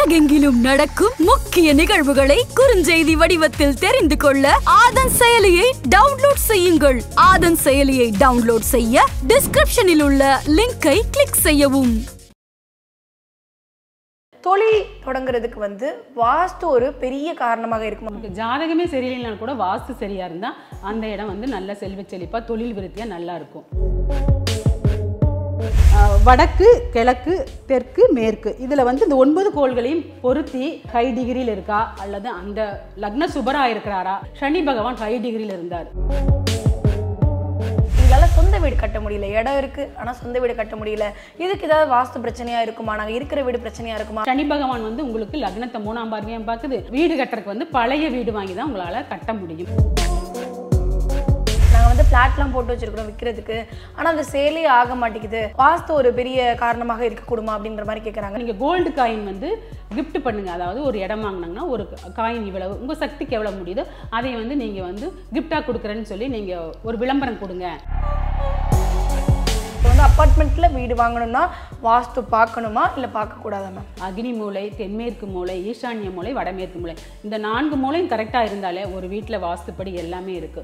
உலகெங்கிலும் நடக்கும் முக்கிய நிகழ்வுகளை குறுஞ்செய்தி வடிவத்தில் தெரிந்து கொள்ள ஆதன் செயலியை டவுன்லோட் செய்யுங்கள் ஆதன் செயலியை டவுன்லோட் செய்ய டிஸ்கிரிப்ஷனில் உள்ள லிங்கை கிளிக் செய்யவும் தொழில் தொடங்குறதுக்கு வந்து வாஸ்து ஒரு பெரிய காரணமாக இருக்குமா நமக்கு ஜாதகமே சரியில்லைனாலும் கூட வாஸ்து சரியா இருந்தா அந்த இடம் வந்து நல்ல செல்வ செழிப்பா தொழில் விருத்தியா நல்லா இருக்கும் ஆஹ் வடக்கு கிழக்கு தெற்கு மேற்கு இதுல வந்து இந்த ஒன்பது கோள்களையும் பொருத்தி ஹை டிகிரியில் இருக்கா அல்லது அந்த லக்ன சுபரா இருக்கிறாரா சனி பகவான் ஹை டிகிரியில் இருந்தார் எங்களால சொந்த வீடு கட்ட முடியல இடம் இருக்கு ஆனா சொந்த வீடு கட்ட முடியல இதுக்கு ஏதாவது வாஸ்து பிரச்சனையா இருக்குமா நாங்க இருக்கிற வீடு பிரச்சனையா இருக்குமா சனி பகவான் வந்து உங்களுக்கு லக்னத்தை மூணாம் பார்வையா பார்க்குது வீடு கட்டுறதுக்கு வந்து பழைய வீடு வாங்கி தான் உங்களால கட்ட முடியும் நாங்க வந்து பிளாட்லாம் போட்டு வச்சிருக்கிறோம் விற்கிறதுக்கு ஆனா அந்த சேலே ஆக மாட்டேங்குது வாஸ்து ஒரு பெரிய காரணமாக இருக்கக்கூடுமா அப்படின்ற மாதிரி கேக்குறாங்க நீங்க கோல்டு காயின் வந்து gift பண்ணுங்க அதாவது ஒரு இடம் வாங்கினாங்கன்னா ஒரு காயின் இவ்வளவு உங்க சக்திக்கு எவ்வளவு முடியுதோ அதை வந்து நீங்க வந்து gift-ஆ கொடுக்குறேன்னு சொல்லி நீங்க ஒரு விளம்பரம் கொடுங்க இப்போ வந்து அப்பார்ட்மெண்ட்ல வீடு வாங்கணும்னா வாஸ்து பார்க்கணுமா இல்ல பார்க்க கூடாதா மேம் அக்னி மூலை தென்மேற்கு மூலை ஈசான்ய மூலை வடமேற்கு மூலை இந்த நான்கு மூலையும் கரெக்டா இருந்தாலே ஒரு வீட்ல வாஸ்துப்படி எல்லாமே இருக்கு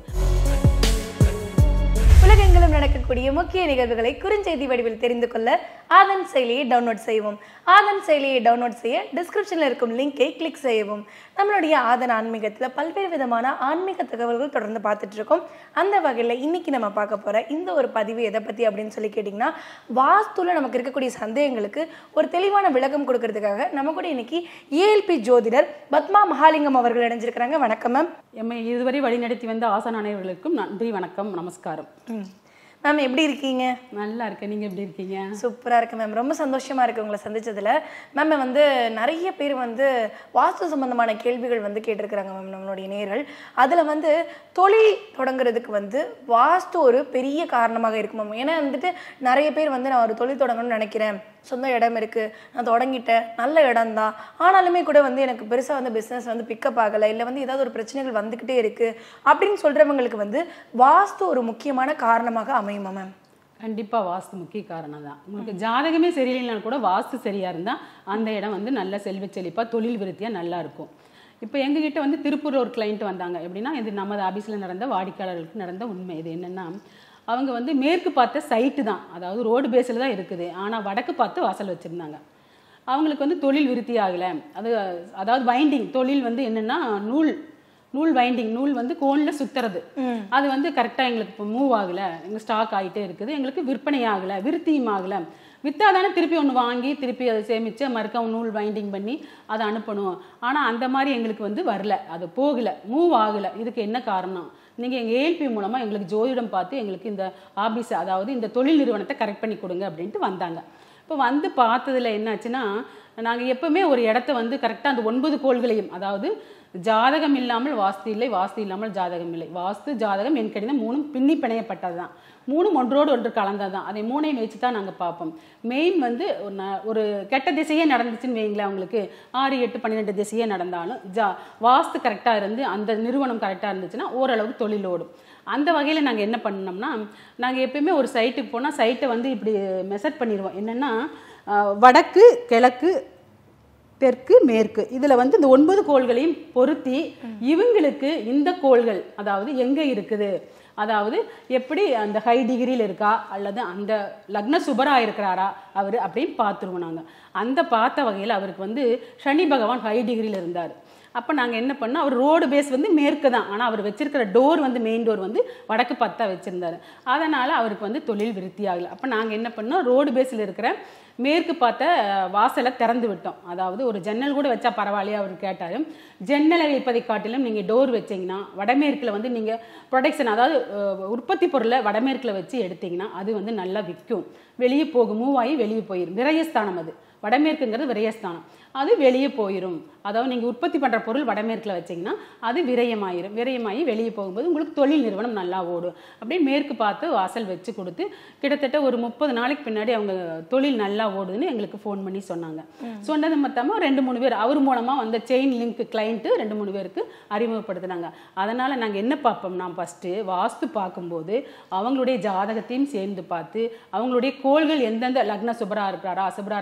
உலகெங்கிலும் நடக்கக்கூடிய முக்கிய நிகழ்வுகளை குறுஞ்செய்தி வடிவில் தெரிந்து கொள்ள ஆதன் செயலியை டவுன்லோட் செய்யவும் ஆதன் செயலியை டவுன்லோட் செய்ய டிஸ்கிரிப்ஷனில் இருக்கும் லிங்கை கிளிக் செய்யவும் நம்மளுடைய ஆதன் ஆன்மீகத்தில் பல்வேறு விதமான ஆன்மீக தகவல்கள் தொடர்ந்து பார்த்துட்டு இருக்கோம் அந்த வகையில் இன்னைக்கு நம்ம பார்க்க போகிற இந்த ஒரு பதிவு எதை பற்றி அப்படின்னு சொல்லி கேட்டிங்கன்னா வாஸ்துல நமக்கு இருக்கக்கூடிய சந்தேகங்களுக்கு ஒரு தெளிவான விளக்கம் கொடுக்கறதுக்காக நம்ம கூட இன்னைக்கு ஏஎல்பி ஜோதிடர் பத்மா மகாலிங்கம் அவர்கள் இணைஞ்சிருக்கிறாங்க வணக்கம் மேம் எம்மை இதுவரை வழிநடத்தி வந்த ஆசான அனைவர்களுக்கும் நன்றி வணக்கம் நமஸ்காரம் மேம் எப்படி இருக்கீங்க நல்லா இருக்கேன் நீங்க எப்படி இருக்கீங்க சூப்பராக இருக்கு மேம் ரொம்ப சந்தோஷமா இருக்கு உங்களை சந்திச்சதுல மேம் வந்து நிறைய பேர் வந்து வாஸ்து சம்பந்தமான கேள்விகள் வந்து கேட்டிருக்கிறாங்க மேம் நம்மளுடைய நேர்கள் அதில் வந்து தொழில் தொடங்குறதுக்கு வந்து வாஸ்து ஒரு பெரிய காரணமாக இருக்கு மேம் ஏன்னா வந்துட்டு நிறைய பேர் வந்து நான் ஒரு தொழில் தொடங்கணும்னு நினைக்கிறேன் சொந்த இடம் இருக்கு நான் தொடங்கிட்டேன் நல்ல இடம் தான் ஆனாலுமே கூட வந்து எனக்கு பெருசாக வந்து பிஸ்னஸ் வந்து பிக்கப் ஆகலை இல்லை வந்து ஏதாவது ஒரு பிரச்சனைகள் வந்துக்கிட்டே இருக்கு அப்படின்னு சொல்றவங்களுக்கு வந்து வாஸ்து ஒரு முக்கியமான காரணமாக அமையுமா மேம் கண்டிப்பா வாஸ்து முக்கிய காரணம் தான் உங்களுக்கு ஜாதகமே சரியில்லைனாலும் கூட வாஸ்து சரியா இருந்தா அந்த இடம் வந்து நல்ல செல்வ செழிப்பா தொழில் விருத்தியா நல்லா இருக்கும் இப்போ எங்ககிட்ட வந்து திருப்பூர் ஒரு கிளைண்ட் வந்தாங்க எப்படின்னா இது நமது ஆபீஸ்ல நடந்த வாடிக்கையாளர்களுக்கு நடந்த உண்மை இது என்னன்னா அவங்க வந்து மேற்கு பார்த்த சைட்டு தான் அதாவது ரோடு பேஸில் தான் இருக்குது ஆனால் வடக்கு பார்த்து வாசல் வச்சுருந்தாங்க அவங்களுக்கு வந்து தொழில் விருத்தி ஆகலை அது அதாவது வைண்டிங் தொழில் வந்து என்னென்னா நூல் நூல் வைண்டிங் நூல் வந்து கோனில் சுத்துறது அது வந்து கரெக்டாக எங்களுக்கு இப்போ மூவ் ஆகலை எங்கள் ஸ்டாக் ஆகிட்டே இருக்குது எங்களுக்கு விற்பனை ஆகலை விருத்தியும் ஆகலை வித்தாதானே திருப்பி ஒன்று வாங்கி திருப்பி அதை சேமித்து மறுக்க நூல் வைண்டிங் பண்ணி அதை அனுப்பணும் ஆனால் அந்த மாதிரி எங்களுக்கு வந்து வரல அது போகலை மூவ் ஆகலை இதுக்கு என்ன காரணம் நீங்கள் எங்கள் ஏஎல்பி மூலமாக எங்களுக்கு ஜோதிடம் பார்த்து எங்களுக்கு இந்த ஆபீஸ் அதாவது இந்த தொழில் நிறுவனத்தை கரெக்ட் பண்ணி கொடுங்க அப்படின்ட்டு வந்தாங்க இப்போ வந்து பார்த்ததுல என்னாச்சுன்னா நாங்கள் எப்பவுமே ஒரு இடத்த வந்து கரெக்டாக அந்த ஒன்பது கோள்களையும் அதாவது ஜாதகம் இல்லாமல் வாஸ்து இல்லை வாஸ்து இல்லாமல் ஜாதகம் இல்லை வாஸ்து ஜாதகம் என் கடிதம் மூணும் பின்னி பிணையப்பட்டது தான் மூணும் ஒன்றோடு ஒன்று கலந்தது தான் அதை மூணையும் வச்சு தான் நாங்கள் பார்ப்போம் மெயின் வந்து ஒரு ந- ஒரு கெட்ட திசையே நடந்துச்சுன்னு வைங்களேன் அவங்களுக்கு ஆறு எட்டு பன்னிரெண்டு திசையே நடந்தாலும் ஜா வாஸ்து கரெக்டாக இருந்து அந்த நிறுவனம் கரெக்டாக இருந்துச்சுன்னா ஓரளவுக்கு தொழில் ஓடும் அந்த வகையில் நாங்கள் என்ன பண்ணோம்னா நாங்கள் எப்பயுமே ஒரு சைட்டுக்கு போனால் சைட்டை வந்து இப்படி மெசட் பண்ணிடுவோம் என்னென்னா வடக்கு கிழக்கு தெற்கு மேற்கு இதில் வந்து இந்த ஒன்பது கோள்களையும் பொருத்தி இவங்களுக்கு இந்த கோள்கள் அதாவது எங்கே இருக்குது அதாவது எப்படி அந்த ஹை டிகிரியில் இருக்கா அல்லது அந்த லக்ன சுபரா இருக்கிறாரா அவர் அப்படின்னு பார்த்துருவோம் நாங்கள் அந்த பார்த்த வகையில் அவருக்கு வந்து சனி பகவான் ஹை டிகிரியில் இருந்தார் அப்போ நாங்கள் என்ன பண்ணோம் அவர் ரோடு பேஸ் வந்து மேற்கு தான் ஆனால் அவர் வச்சிருக்கிற டோர் வந்து மெயின் டோர் வந்து வடக்கு பத்தா வச்சிருந்தாரு அதனால் அவருக்கு வந்து தொழில் விருத்தி ஆகலை அப்போ நாங்கள் என்ன பண்ணோம் ரோடு பேஸில் இருக்கிற மேற்கு பார்த்த அஹ், வாசலை திறந்து விட்டோம் அதாவது ஒரு ஜன்னல் கூட வச்சா பரவாயில்லையா அவர் கேட்டார் ஜன்னலை வைப்பதை காட்டிலும் நீங்கள் டோர் வச்சீங்கன்னா வடமேற்கில் வந்து நீங்கள் ப்ரொடக்ஷன் அதாவது அஹ், உற்பத்தி பொருளை வடமேற்கில் வச்சு எடுத்தீங்கன்னா அது வந்து நல்லா விற்கும் வெளியே போகும் மூவ் ஆகி வெளியே போயிடும் விரயஸ்தானம் அது வடமேற்குங்கிறது விரயஸ்தானம் அது வெளியே போயிடும் அதாவது நீங்கள் உற்பத்தி பண்ணுற பொருள் வடமேற்கில் வச்சீங்கன்னா அது விரயமாயிரும் விரயமாகி வெளியே போகும்போது உங்களுக்கு தொழில் நிறுவனம் நல்லா ஓடும் அப்படியே மேற்கு பார்த்து வாசல் வச்சு கொடுத்து கிட்டத்தட்ட ஒரு முப்பது நாளைக்கு பின்னாடி அவங்க தொழில் நல்லா ஓடுதுன்னு எங்களுக்கு ஃபோன் பண்ணி சொன்னாங்க சொன்னது மொத்தமாக ரெண்டு மூணு பேர் அவர் மூலமாக வந்த செயின் லிங்க் கிளைண்ட்டு ரெண்டு மூணு பேருக்கு அறிமுகப்படுத்தினாங்க அதனால் நாங்கள் என்ன பார்ப்போம்னா ஃபஸ்ட்டு வாஸ்து பார்க்கும்போது அவங்களுடைய ஜாதகத்தையும் சேர்ந்து பார்த்து அவங்களுடைய கோள்கள் எந்தெந்த லக்ன சுபரா இருக்கிறாரா அசுபரா இருக்கிறான்னு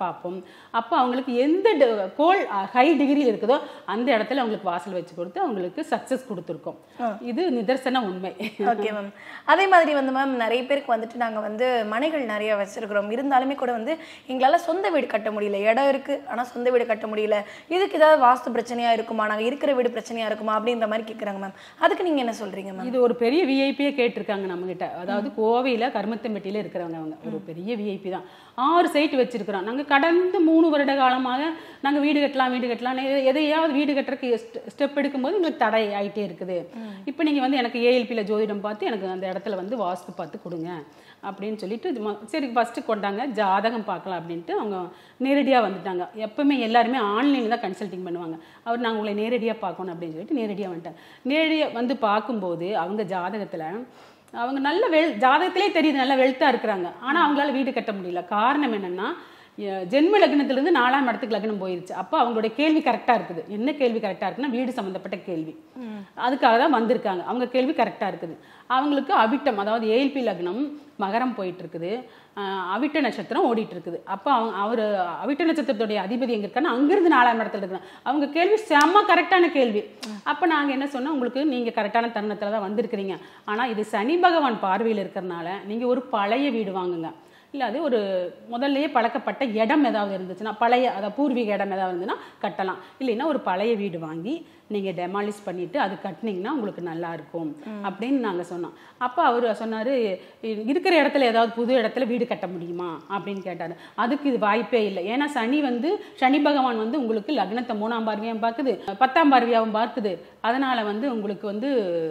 பார்ப்போம் அப்போ அவங்களுக்கு எந்த ட- கோல் ஹை டிகிரி இருக்குதோ அந்த இடத்துல அவங்களுக்கு வாசல் வச்சு கொடுத்து அவங்களுக்கு சக்ஸஸ் கொடுத்துருக்கோம் இது நிதர்சன உண்மை ஓகே மேம் அதே மாதிரி வந்து மேம் நிறைய பேருக்கு வந்துட்டு நாங்கள் வந்து மனைகள் நிறைய வச்சிருக்கிறோம் இருந்தாலுமே கூட வந்து எங்களால் சொந்த வீடு கட்ட முடியல இடம் இருக்கு ஆனால் சொந்த வீடு கட்ட முடியல இதுக்கு ஏதாவது வாஸ்து பிரச்சனையா இருக்குமா நாங்கள் இருக்கிற வீடு பிரச்சனையா இருக்குமா அப்படின்ற மாதிரி கேட்குறாங்க மேம் அதுக்கு நீங்க என்ன சொல்றீங்க மேம் இது ஒரு பெரிய விஐபியே கேட்டிருக்காங்க நம்ம கிட்ட அதாவது கோவையில கருமத்தம்பட்டியில இருக்கிறவங்க அவங்க ஒரு பெரிய விஐபி தான் ஆறு சைட் வச்சிருக்கிறோம் நாங்க கடந்த மூணு வருட காலமாக நாங்க வீடு கட்டலாம் வீடு கட்டலாம் எ- எதையாவது வீடு கட்டுறதுக்கு ஸ்டெப் எடுக்கும்போது எங்களுக்கு தடை ஆயிட்டே இருக்குது இப்போ நீங்க வந்து எனக்கு ஏஎல்பியில் ஜோதிடம் பார்த்து எனக்கு அந்த இடத்துல வந்து வாஸ்து பார்த்து கொடுங்க அப்படின்னு சொல்லிட்டு இது ம- சரி ஃபஸ்ட்டு கொண்டாங்க ஜாதகம் பார்க்கலாம் அப்படின்ட்டு அவங்க நேரடியாக வந்துட்டாங்க எப்பவுமே எல்லாருமே ஆன்லைனில் தான் கன்சல்டிங் பண்ணுவாங்க அவர் நாங்கள் உங்களை நேரடியாக பார்க்கணும் அப்படின்னு சொல்லிட்டு நேரடியாக வந்துட்டேன் நேரடியாக வந்து பார்க்கும்போது அவங்க ஜாதகத்தில் அவங்க நல்ல வெல் ஜாதகத்திலே தெரியுது நல்ல வெல்த்தாக இருக்கிறாங்க ஆனால் அவங்களால வீடு கட்ட முடியல காரணம் என்னென்னா ஜென்ம லக்னத்திலிருந்து நாலாம் இடத்துக்கு லக்னம் போயிருச்சு அப்போ அவங்களுடைய கேள்வி கரெக்டாக இருக்குது என்ன கேள்வி கரெக்டாக இருக்குன்னா வீடு சம்மந்தப்பட்ட கேள்வி அதுக்காக தான் வந்திருக்காங்க அவங்க கேள்வி கரெக்டாக இருக்குது அவங்களுக்கு அவிட்டம் அதாவது ஏஎல்பி லக்னம் மகரம் போயிட்டு இருக்குது ஆஹ் அவிட்ட நட்சத்திரம் ஓடிட்டு இருக்குது அப்போ அவங்க அவர் அவிட்ட நட்சத்திரத்துடைய அதிபதி எங்க இருக்காருன்னா அங்கிருந்து நாலாம் இடத்துல இருக்கிறாங்க அவங்க கேள்வி செம்ம கரெக்டான கேள்வி அப்போ நாங்கள் என்ன சொன்னோம் உங்களுக்கு நீங்கள் கரெக்டான தருணத்தில் தான் வந்திருக்கிறீங்க ஆனால் இது சனி பகவான் பார்வையில் இருக்கிறனால நீங்கள் ஒரு பழைய வீடு வாங்குங்க இல்லை அது ஒரு முதல்லயே பழக்கப்பட்ட இடம் ஏதாவது இருந்துச்சுன்னா பழைய அதாவது பூர்வீக இடம் ஏதாவது இருந்துச்சுன்னா கட்டலாம் இல்லைன்னா ஒரு பழைய வீடு வாங்கி நீங்கள் டெமாலிஷ் பண்ணிட்டு அது கட்டினீங்கன்னா உங்களுக்கு நல்லா இருக்கும் அப்படின்னு நாங்கள் சொன்னோம் அப்போ அவர் சொன்னார் இருக்கிற இடத்துல ஏதாவது புது இடத்துல வீடு கட்ட முடியுமா அப்படின்னு கேட்டார் அதுக்கு இது வாய்ப்பே இல்லை ஏன்னா சனி வந்து சனி பகவான் வந்து உங்களுக்கு லக்னத்தை மூணாம் பார்வையாகவும் பார்க்குது பத்தாம் பார்வையாகவும் பார்க்குது அதனால் வந்து உங்களுக்கு வந்து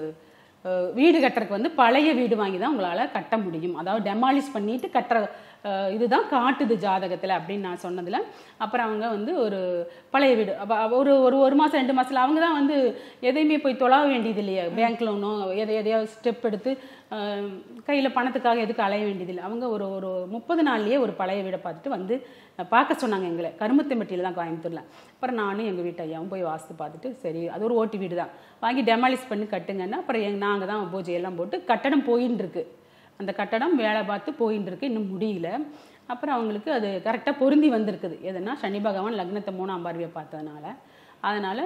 அஹ் வீடு கட்டுறதுக்கு வந்து பழைய வீடு வாங்கி தான் உங்களால் கட்ட முடியும் அதாவது டெமாலிஷ் பண்ணிட்டு கட்டுற அஹ் இதுதான் காட்டுது ஜாதகத்தில் அப்படின்னு நான் சொன்னதில் அப்புறம் அவங்க வந்து ஒரு பழைய வீடு அப்போ ஒரு ஒரு ஒரு மாதம் ரெண்டு மாதத்தில் அவங்க தான் வந்து எதையுமே போய் தொழாவ வேண்டியது இல்லையா பேங்க் லோனோ எதை எதையாவது ஸ்டெப் எடுத்து கையில் பணத்துக்காக எதுக்கு அலைய வேண்டியதில்லை அவங்க ஒரு ஒரு முப்பது நாள்லயே ஒரு பழைய வீடை பார்த்துட்டு வந்து அஹ், பார்க்க சொன்னாங்க எங்களை கருமத்தம்பட்டியில் தான் கோயம்புத்தூரில் அப்புறம் நானும் எங்கள் வீட்டு ஐயாவும் போய் வாஸ்து பார்த்துட்டு சரி அது ஒரு ஓட்டி வீடு தான் வாங்கி டெமாலிஷ் பண்ணி கட்டுங்கன்னா அப்புறம் எங்க நாங்கள் தான் பூஜையெல்லாம் போட்டு கட்டடம் போயின்னு இருக்கு அந்த கட்டடம் வேலை பார்த்து போயின்னு இருக்கு இன்னும் முடியல அப்புறம் அவங்களுக்கு அது கரெக்டாக பொருந்தி வந்திருக்குது எதுனா சனி பகவான் லக்னத்தை மூணாம் பார்வையை பார்த்ததுனால அதனால்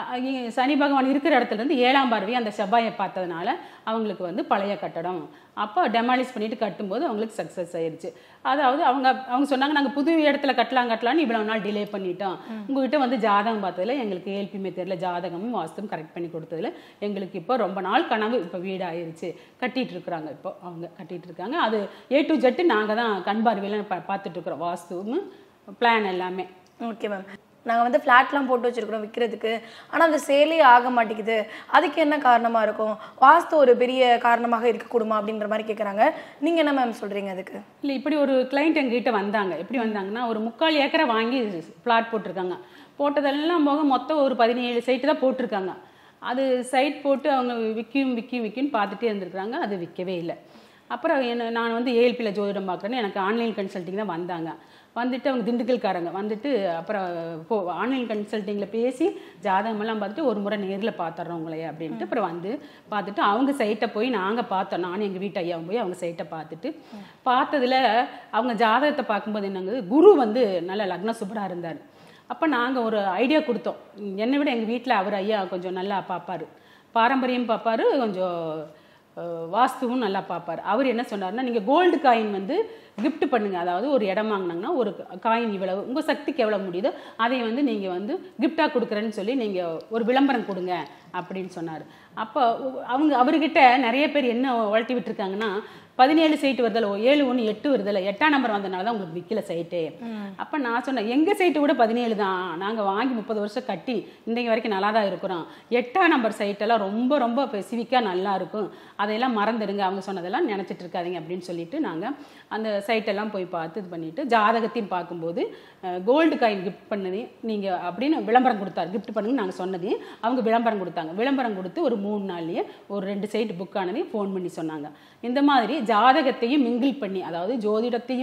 சனி பகவான் இருக்கிற இடத்துல இருந்து ஏழாம் பார்வையை அந்த செவ்வாயை பார்த்ததுனால அவங்களுக்கு வந்து பழைய கட்டடம் அப்போ டெமாலிஷ் பண்ணிட்டு கட்டும்போது அவங்களுக்கு சக்ஸஸ் ஆயிருச்சு அதாவது அவங்க அவங்க சொன்னாங்க நாங்கள் புது இடத்துல கட்டலாம் கட்டலாம்னு இவ்வளவு நாள் டிலே பண்ணிட்டோம் உங்ககிட்ட வந்து ஜாதகம் பார்த்ததுல எங்களுக்கு ஏல்பி மெத்தேடில் ஜாதகமும் வாஸ்துவும் கரெக்ட் பண்ணி கொடுத்ததுல எங்களுக்கு இப்போ ரொம்ப நாள் கனவு இப்போ வீடு ஆயிருச்சு கட்டிட்டு இருக்கிறாங்க இப்போ அவங்க கட்டிட்டு இருக்காங்க அது ஏ டு ஜெட்டு நாங்கள் தான் கண் பார்வையில் பா பார்த்துட்டு இருக்கிறோம் வாஸ்துவும் பிளான் எல்லாமே ஓகே மேம் நாங்கள் வந்து ஃப்ளாட்லாம் போட்டு வச்சிருக்கிறோம் விற்கிறதுக்கு ஆனால் அந்த சேலே ஆக மாட்டேங்குது அதுக்கு என்ன காரணமாக இருக்கும் வாஸ்து ஒரு பெரிய காரணமாக இருக்கக்கூடுமா அப்படின்ற மாதிரி கேட்குறாங்க நீங்கள் என்ன மேம் சொல்கிறீங்க அதுக்கு இல்லை இப்படி ஒரு கிளைண்ட் எங்ககிட்ட வந்தாங்க எப்படி வந்தாங்கன்னா ஒரு முக்கால் ஏக்கரை வாங்கி பிளாட் போட்டிருக்காங்க போட்டதெல்லாம் போக மொத்தம் ஒரு பதினேழு சைட்டு தான் போட்டிருக்காங்க அது சைட் போட்டு அவங்க விற்கும் விற்கும் விற்கும்னு பார்த்துட்டே இருந்திருக்கிறாங்க அது விற்கவே இல்லை அப்புறம் என்ன நான் வந்து ஏஎல்பியில் ஜோதிடம் பார்க்குறேன்னு எனக்கு ஆன்லைன் கன்சல்ட்டிங் தான் வந்தாங்க வந்துட்டு அவங்க திண்டுக்கல்காரங்க வந்துட்டு அப்புறம் போ ஆன்லைன் கன்சல்ட்டிங்கில் பேசி ஜாதகமெல்லாம் பார்த்துட்டு ஒரு முறை நேரில் பார்த்துட்றோம் உங்களைய அப்படின்ட்டு அப்புறம் வந்து பார்த்துட்டு அவங்க சைட்டை போய் நாங்கள் பார்த்தோம் நானும் எங்கள் வீட்டு ஐயாவும் போய் அவங்க சைட்டை பார்த்துட்டு பார்த்ததுல அவங்க ஜாதகத்தை பார்க்கும்போது என்னங்க குரு வந்து நல்ல லக்ன சுபராக இருந்தார் அப்போ நாங்கள் ஒரு ஐடியா கொடுத்தோம் என்னை விட எங்கள் வீட்டில் அவர் ஐயா கொஞ்சம் நல்லா பார்ப்பாரு பாரம்பரியம் பார்ப்பாரு கொஞ்சம் அஹ், வாஸ்துவும் நல்லா பார்ப்பார் அவர் என்ன சொன்னார்னா நீங்கள் கோல்டு காயின் வந்து gift பண்ணுங்க அதாவது ஒரு இடம் வாங்கினாங்கன்னா ஒரு காயின் இவ்வளவு உங்கள் சக்திக்கு எவ்வளோ முடியுதோ அதை வந்து நீங்கள் வந்து கிஃப்டாக கொடுக்குறேன்னு சொல்லி நீங்கள் ஒரு விளம்பரம் கொடுங்க அப்படின்னு சொன்னார் அப்போ அவங்க அவர்கிட்ட நிறைய பேர் என்ன வளர்த்தி விட்டுருக்காங்கன்னா பதினேழு சைட்டு வருதல ஏழு ஒன்று எட்டு வருதல எட்டாம் நம்பர் வந்தனால தான் உங்களுக்கு விற்கல சைட்டு அப்போ நான் சொன்னேன் எங்கள் சைட்டு கூட பதினேழு தான் நாங்கள் வாங்கி முப்பது வருஷம் கட்டி இன்றைக்கு வரைக்கும் நல்லா தான் இருக்கிறோம் எட்டாம் நம்பர் சைட்டெல்லாம் ரொம்ப ரொம்ப ஸ்பெசிஃபிக்காக நல்லா இருக்கும் அதையெல்லாம் மறந்துடுங்க அவங்க சொன்னதெல்லாம் நினச்சிட்டு இருக்காதீங்க அப்படின்னு சொல்லிட்டு நாங்கள் அந்த சைட்டெல்லாம் போய் பார்த்து இது பண்ணிட்டு ஜாதகத்தையும் பார்க்கும்போது கோல்டு காயின் கிஃப்ட் பண்ணதையும் நீங்கள் அப்படின்னு விளம்பரம் கொடுத்தாரு கிஃப்ட் பண்ணுங்க நாங்கள் சொன்னதையும் அவங்க விளம்பரம் கொடுத்தாங்க விளம்பரம் கொடுத்து ஒரு மூணு நாள்லயே ஒரு ரெண்டு சைட்டு புக் ஆனதையும் ஃபோன் பண்ணி சொன்னாங்க இந்த மாதிரி ஜாதகத்தையும் மிங்கிள் பண்ணி அதாவது ஜோதிடத்தையும்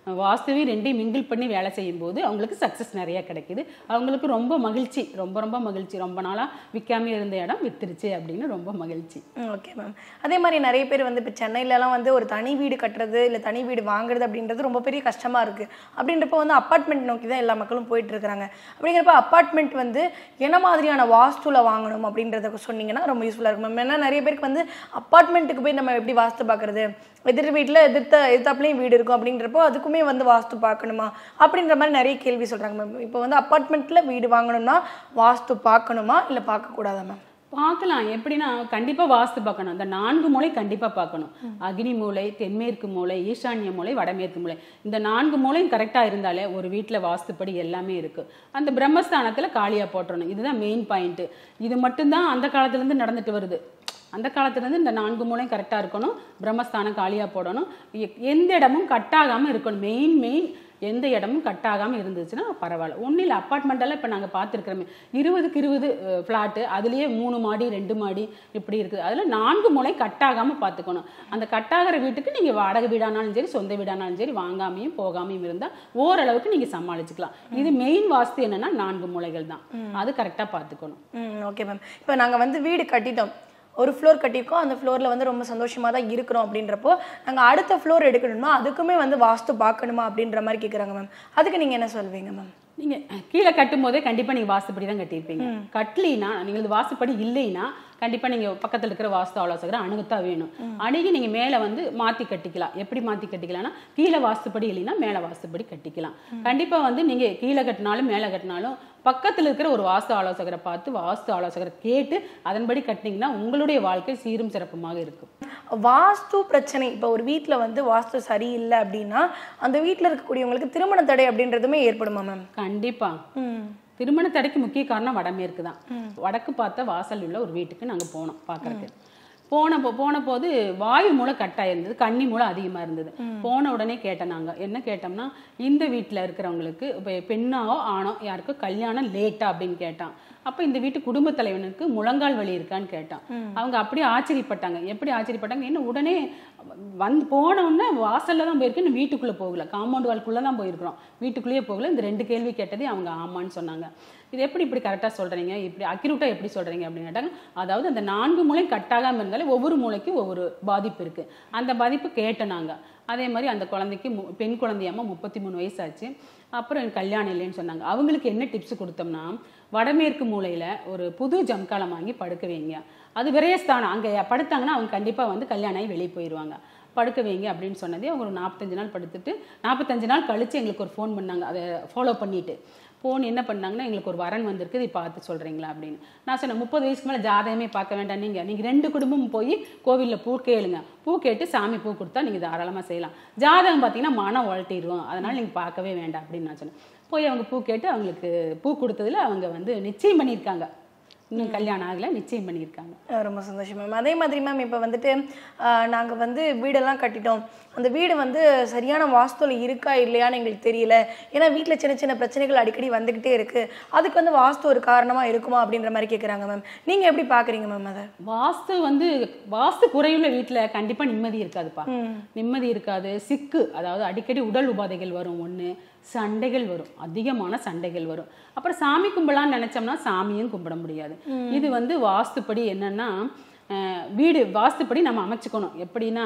வாஸ்துவையும் ரெண்டையும் மிங்கிள் பண்ணி வேலை செய்யும் போது அவங்களுக்கு சக்ஸஸ் நிறைய கிடைக்குது அவங்களுக்கு ரொம்ப மகிழ்ச்சி ரொம்ப ரொம்ப மகிழ்ச்சி ரொம்ப நாளாக விற்காம இருந்த இடம் வித்துருச்சு அப்படின்னு ரொம்ப மகிழ்ச்சி ஓகே மேம் அதே மாதிரி நிறைய பேர் வந்து இப்போ சென்னையிலலாம் வந்து ஒரு தனி வீடு கட்டுறது இல்லை தனி வீடு வாங்குறது அப்படின்றது ரொம்ப பெரிய கஷ்டமாக இருக்குது அப்படின்றப்போ வந்து அப்பார்ட்மெண்ட் நோக்கி தான் எல்லா மக்களும் போயிட்டு இருக்கிறாங்க அப்படிங்கிறப்ப அப்பார்ட்மெண்ட் வந்து என்ன மாதிரியான வாஸ்துல வாங்கணும் அப்படின்றத சொன்னீங்கன்னா ரொம்ப யூஸ்ஃபுல்லாக இருக்கும் மேம் ஏன்னா நிறைய பேருக்கு வந்து அப்பார்ட்மெண்ட்டுக்கு போய் நம்ம எப்படி வாஸ்து பார்க்குறது எதிர் வீட்டில் எதிர்த்த எதிர்த்தாப்புலேயும் வீடு இருக்கும் அப்படின்றப்போ அதுக்குமே வந்து வாஸ்து பார்க்கணுமா அப்படின்ற மாதிரி நிறைய கேள்வி சொல்கிறாங்க மேம் இப்போ வந்து அப்பார்ட்மெண்ட்டில் வீடு வாங்கணும்னா வாஸ்து பார்க்கணுமா இல்லை பார்க்கக்கூடாதா மேம் பார்க்கலாம் எப்படின்னா கண்டிப்பா வாஸ்து பார்க்கணும் அந்த நான்கு மூலை கண்டிப்பா பார்க்கணும் அக்னி மூலை தென்மேற்கு மூலை ஈசான்ய மூலை வடமேற்கு மூலை இந்த நான்கு மூலையும் கரெக்டா இருந்தாலே ஒரு வீட்ல வாஸ்துப்படி எல்லாமே இருக்கு அந்த பிரம்மஸ்தானத்துல காலியா போட்டுறணும் இதுதான் மெயின் பாயிண்ட் இது மட்டும்தான் அந்த காலத்துல இருந்து நடந்துட்டு வருது அந்த காலத்துல இருந்து இந்த நான்கு மூலையும் கரெக்டா இருக்கணும் பிரம்மஸ்தானம் காலியா போடணும் எ- எந்த இடமும் கட்டாகாம இருக்கணும் மெயின் மெயின் எந்த இடமும் கட் ஆகாம இருந்துச்சுன்னா பரவாயில்ல ஒன்றும் இல்லை அப்பார்ட்மெண்ட்டெல்லாம் இப்போ நாங்கள் பார்த்துருக்குறோமே இருபதுக்கு இருபது ஃப்ளாட்டு அதுலேயே மூணு மாடி ரெண்டு மாடி இப்படி இருக்குது அதில் நான்கு முறை கட் ஆகாம பார்த்துக்கணும் அந்த கட்டாகிற வீட்டுக்கு நீங்கள் வாடகை வீடானாலும் சரி சொந்த வீடானாலும் சரி வாங்காமையும் போகாமையும் இருந்தால் ஓரளவுக்கு நீங்கள் சமாளிச்சுக்கலாம் இது மெயின் வாஸ்து என்னன்னா நான்கு மூலைகள் தான் அது கரெக்டாக பார்த்துக்கணும் ம் ஓகே மேம் இப்போ நாங்கள் வந்து வீடு கட்டிட்டோம் ஒரு ஃப்ளோர் கட்டியிருக்கோம் அந்த ஃப்ளோரில் வந்து ரொம்ப சந்தோஷமாக தான் இருக்கிறோம் அப்படின்றப்போ நாங்கள் அடுத்த ஃப்ளோர் எடுக்கணுமா அதுக்குமே வந்து வாஸ்து பார்க்கணுமா அப்படின்ற மாதிரி கேட்குறாங்க மேம் அதுக்கு நீங்கள் என்ன சொல்வீங்க மேம் நீங்க கீழே கட்டும் போதே கண்டிப்பா நீங்க வாஸ்துப்படி தான் கட்டியிருப்பீங்க கட்டலினா நீங்களுக்கு வாஸ்துப்படி இல்லைன்னா கண்டிப்பா நீங்க பக்கத்துல இருக்கிற வாஸ்து ஆலோசகரை அணுகத்தான் வேணும் அணுகி நீங்க மேல வந்து மாத்தி கட்டிக்கலாம் எப்படி மாத்தி கட்டிக்கலாம்னா கீழே வாஸ்துப்படி இல்லைன்னா மேல வாஸ்துப்படி கட்டிக்கலாம் கண்டிப்பா வந்து நீங்க கீழே கட்டினாலும் மேலே கட்டினாலும் பக்கத்துல இருக்கிற ஒரு வாஸ்து ஆலோசகரை பார்த்து வாஸ்து ஆலோசகரை கேட்டு அதன்படி கட்டினீங்கன்னா உங்களுடைய வாழ்க்கை சீரும் சிறப்புமாக இருக்கும் வாஸ்து பிரச்சனை இப்போ ஒரு வீட்டில் வந்து வாஸ்து சரியில்லை அப்படின்னா அந்த வீட்டில் இருக்கக்கூடியவங்களுக்கு திருமண தடை அப்படின்றதுமே ஏற்படுமா மேம் கண்டிப்பா ம் திருமண தடைக்கு முக்கிய காரணம் வடமேற்கு தான் வடக்கு பார்த்த வாசல் உள்ள ஒரு வீட்டுக்கு நாங்க போனோம் பார்க்கறதுக்கு போன போ- போன போது வாயு மூளை கட்டாக இருந்தது கன்னி மூளை அதிகமா இருந்தது போன உடனே கேட்டேன் நாங்க என்ன கேட்டோம்னா இந்த வீட்ல இருக்கிறவங்களுக்கு இப்போ பெண்ணாவோ ஆணோ யாருக்கோ கல்யாணம் லேட்டா அப்படின்னு கேட்டான் அப்ப இந்த வீட்டு குடும்ப தலைவனுக்கு முழங்கால் வலி இருக்கான்னு கேட்டான் அவங்க அப்படியே ஆச்சரியப்பட்டாங்க எப்படி ஆச்சரியப்பட்டாங்க என்ன உடனே வந்து போன உடனே வாசல்ல தான் போயிருக்கு இன்னும் வீட்டுக்குள்ள போகல காம்பவுண்ட் வால்குள்ள தான் போயிருக்கிறோம் வீட்டுக்குள்ளேயே போகல இந்த ரெண்டு கேள்வி கேட்டதே அவங்க ஆமான்னு சொன்னாங்க இது எப்படி இப்படி கரெக்டாக சொல்றீங்க இப்படி அக்யூரேட்டா எப்படி சொல்றீங்க அப்படின்னு கேட்டாங்க அதாவது அந்த நான்கு மூலையும் கட்டாகாம இருந்தாலே ஒவ்வொரு மூளைக்கும் ஒவ்வொரு பாதிப்பு இருக்கு அந்த பாதிப்பு கேட்டோம் நாங்க அதே மாதிரி அந்த குழந்தைக்கு மு- பெண் குழந்தையாம முப்பத்தி மூணு வயசாச்சு அப்புறம் எனக்கு கல்யாணம் இல்லைன்னு சொன்னாங்க அவங்களுக்கு என்ன டிப்ஸ் கொடுத்தோம்னா வடமேற்கு மூலையில ஒரு புது ஜம்காலம் வாங்கி படுக்க வைங்க அது விரயஸ்தானம் அங்கே படுத்தாங்கன்னா அவங்க கண்டிப்பா வந்து கல்யாணம் ஆகி வெளியே போயிடுவாங்க படுக்க வைங்க அப்படின்னு சொன்னதே அவங்க ஒரு நாற்பத்தஞ்சு நாள் படுத்துட்டு நாற்பத்தஞ்சு நாள் கழிச்சு எங்களுக்கு ஒரு ஃபோன் பண்ணாங்க அதை ஃபாலோ பண்ணிட்டு ஃபோன் என்ன பண்ணாங்கன்னா எங்களுக்கு ஒரு வரன் வந்திருக்கு இதை பார்த்து சொல்றீங்களா அப்படின்னு நான் சொன்னேன் முப்பது வயசுக்கு மேலே ஜாதகமே பார்க்க வேண்டாம் நீங்க நீங்க ரெண்டு குடும்பமும் போய் கோவிலில் பூ கேளுங்க பூ கேட்டு சாமி பூ கொடுத்தா நீங்க தாராளமா செய்யலாம் ஜாதகம் பார்த்தீங்கன்னா மனம் உழட்டிடுவோம் அதனால நீங்க பார்க்கவே வேண்டாம் அப்படின்னு நான் சொன்னேன் போய் அவங்க பூ கேட்டு அவங்களுக்கு பூ கொடுத்ததுல அவங்க வந்து நிச்சயம் பண்ணியிருக்காங்க இன்னும் கல்யாணம் ஆகல நிச்சயம் பண்ணியிருக்காங்க அஹ் ரொம்ப சந்தோஷம் மேம் அதே மாதிரி மேம் இப்போ வந்துட்டு நாங்கள் வந்து வீடெல்லாம் கட்டிட்டோம் அந்த வீடு வந்து சரியான வாஸ்துல இருக்கா இல்லையான்னு எங்களுக்கு தெரியல ஏன்னா வீட்டில் சின்ன சின்ன பிரச்சனைகள் அடிக்கடி வந்துக்கிட்டே இருக்குது அதுக்கு வந்து வாஸ்து ஒரு காரணமாக இருக்குமா அப்படின்ற மாதிரி கேட்குறாங்க மேம் நீங்கள் எப்படி பார்க்குறீங்க மேம் அதை வாஸ்து வந்து வாஸ்து குறையுள்ள வீட்ல கண்டிப்பா நிம்மதி இருக்காதுப்பா நிம்மதி இருக்காது சிக்கு அதாவது அடிக்கடி உடல் உபாதைகள் வரும் ஒண்ணு சண்டைகள் வரும் அதிகமான சண்டைகள் வரும் அப்புறம் சாமி கும்பலான்னு நினைச்சோம்னா சாமியும் கும்பிட முடியாது இது வந்து வாஸ்துப்படி என்னன்னா அஹ், வீடு வாஸ்துப்படி நம்ம அமைச்சுக்கணும் எப்படின்னா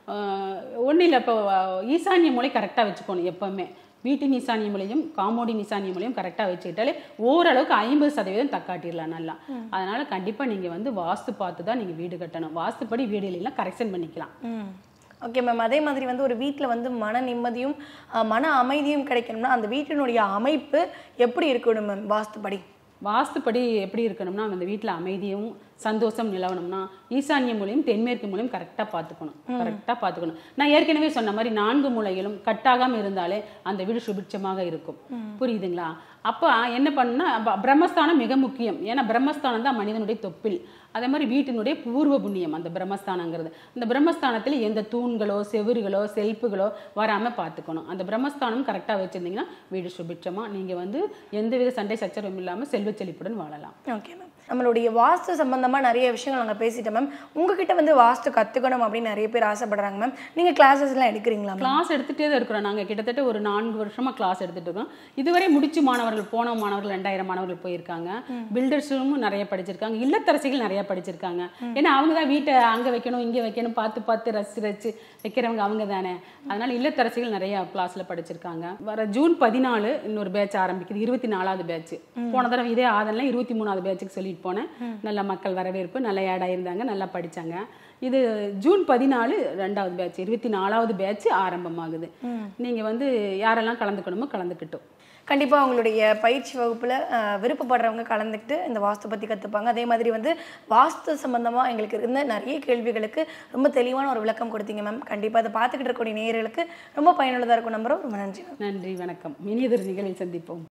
ஒன்றும் இல்லை இப்போ ஈசான்ய மூலை கரெக்டாக வச்சுக்கணும் எப்பவுமே வீட்டின் ஈசானிய மூலையும் காம்பவுண்டின் ஈசானிய மூலையும் கரெக்டாக வச்சுக்கிட்டாலே ஓரளவுக்கு ஐம்பது சதவீதம் தக்காட்டிடலாம் நல்லா அதனால கண்டிப்பா நீங்க வந்து வாஸ்து பார்த்து தான் நீங்க வீடு கட்டணும் வாஸ்துப்படி வீடு இல்லைன்னா கரெக்ஷன் பண்ணிக்கலாம் ம் ஓகே மேம் அதே மாதிரி வந்து ஒரு வீட்டில் வந்து மன நிம்மதியும் அஹ், மன அமைதியும் கிடைக்கணும்னா அந்த வீட்டினுடைய அமைப்பு எப்படி இருக்கணும் மேம் வாஸ்துபடி வாஸ்துப்படி எப்படி இருக்கணும்னா அந்த வீட்டில் அமைதியும் சந்தோஷம் நிலவணும்னா ஈசான்ய மூலையும் தென்மேற்கு மூலையும் கரெக்டாக பார்த்துக்கணும் கரெக்டாக பார்த்துக்கணும் நான் ஏற்கனவே சொன்ன மாதிரி நான்கு மூலைகளும் கட்டாகாம இருந்தாலே அந்த வீடு சுபிட்சமாக இருக்கும் புரியுதுங்களா அப்போ என்ன பண்ணுன்னா ப- பிரம்மஸ்தானம் மிக முக்கியம் ஏன்னா பிரம்மஸ்தானம் தான் மனிதனுடைய தொப்பில் அதே மாதிரி வீட்டினுடைய பூர்வ புண்ணியம் அந்த பிரம்மஸ்தானங்கிறது அந்த பிரம்மஸ்தானத்தில் எந்த தூண்களோ செவுறுகளோ செல்ப்புகளோ வராமல் பார்த்துக்கணும் அந்த பிரம்மஸ்தானம் கரெக்டாக வச்சுருந்தீங்கன்னா வீடு சுபிட்சமாக நீங்கள் வந்து எந்தவித சண்டை சச்சரவும் இல்லாமல் செல்வச் செழிப்புடன் வாழலாம் ஓகே மேம் நம்மளுடைய வாஸ்து சம்பந்தமா நிறைய விஷயங்கள் நாங்கள் பேசிட்டோம் மேம் உங்ககிட்ட வந்து வாஸ்து கத்துக்கணும் அப்படின்னு நிறைய பேர் ஆசைப்படுறாங்க மேம் நீங்க கிளாஸஸ்லாம் எடுக்கிறீங்களா மேம் கிளாஸ் எடுத்துகிட்டே தான் இருக்கிறோம் நாங்கள் கிட்டத்தட்ட ஒரு நான்கு வருஷமாக கிளாஸ் எடுத்துகிட்டு இருக்கோம் இதுவரை முடிச்சு மாணவர்கள் போன மாணவர்கள் ரெண்டாயிரம் மாணவர்கள் போயிருக்காங்க பில்டர்ஸும் நிறைய படிச்சிருக்காங்க இல்லத்தரசிகள் நிறைய படிச்சிருக்காங்க ஏன்னா அவங்க தான் வீட்டை அங்கே வைக்கணும் இங்கே வைக்கணும் பார்த்து பார்த்து ரசிச்சு ரசிச்சு வைக்கிறவங்க அவங்க தானே அதனால இல்லத்தரசிகள் நிறைய கிளாஸில் படிச்சிருக்காங்க வர ஜூன் பதினாலு இன்னொரு பேட்ச் ஆரம்பிக்குது இருபத்தி நாலாவது பேட்ச் போன தடவை இதே ஆதனில் இருபத்தி மூணாவது பேட்சுக்கு சொல்லிட்டு போனேன் நல்ல மக்கள் வரவேற்பு நல்ல ஏடா இருந்தாங்க நல்லா படிச்சாங்க இது ஜூன் பதினாலு ரெண்டாவது பேட்ச் இருபத்தி நாலாவது பேட்ச் ஆரம்பமாகுது நீங்க வந்து யாரெல்லாம் கலந்துக்கணுமோ கலந்துக்கிட்டோம் கண்டிப்பா உங்களுடைய பயிற்சி வகுப்புல அஹ், விருப்பப்படுறவங்க கலந்துக்கிட்டு இந்த வாஸ்து பத்தி கத்துப்பாங்க அதே மாதிரி வந்து வாஸ்து சம்பந்தமா எங்களுக்கு இருந்த நிறைய கேள்விகளுக்கு ரொம்ப தெளிவான ஒரு விளக்கம் கொடுத்தீங்க மேம் கண்டிப்பா அதை பார்த்துக்கிட்டு இருக்கக்கூடிய நேயர்களுக்கு ரொம்ப பயனுள்ளதா இருக்கும் நம்புறோம் ரொம்ப நன்றி மேம் நன்றி வணக்கம் இனியதொரு நிகழ்வில் சந்திப்போம்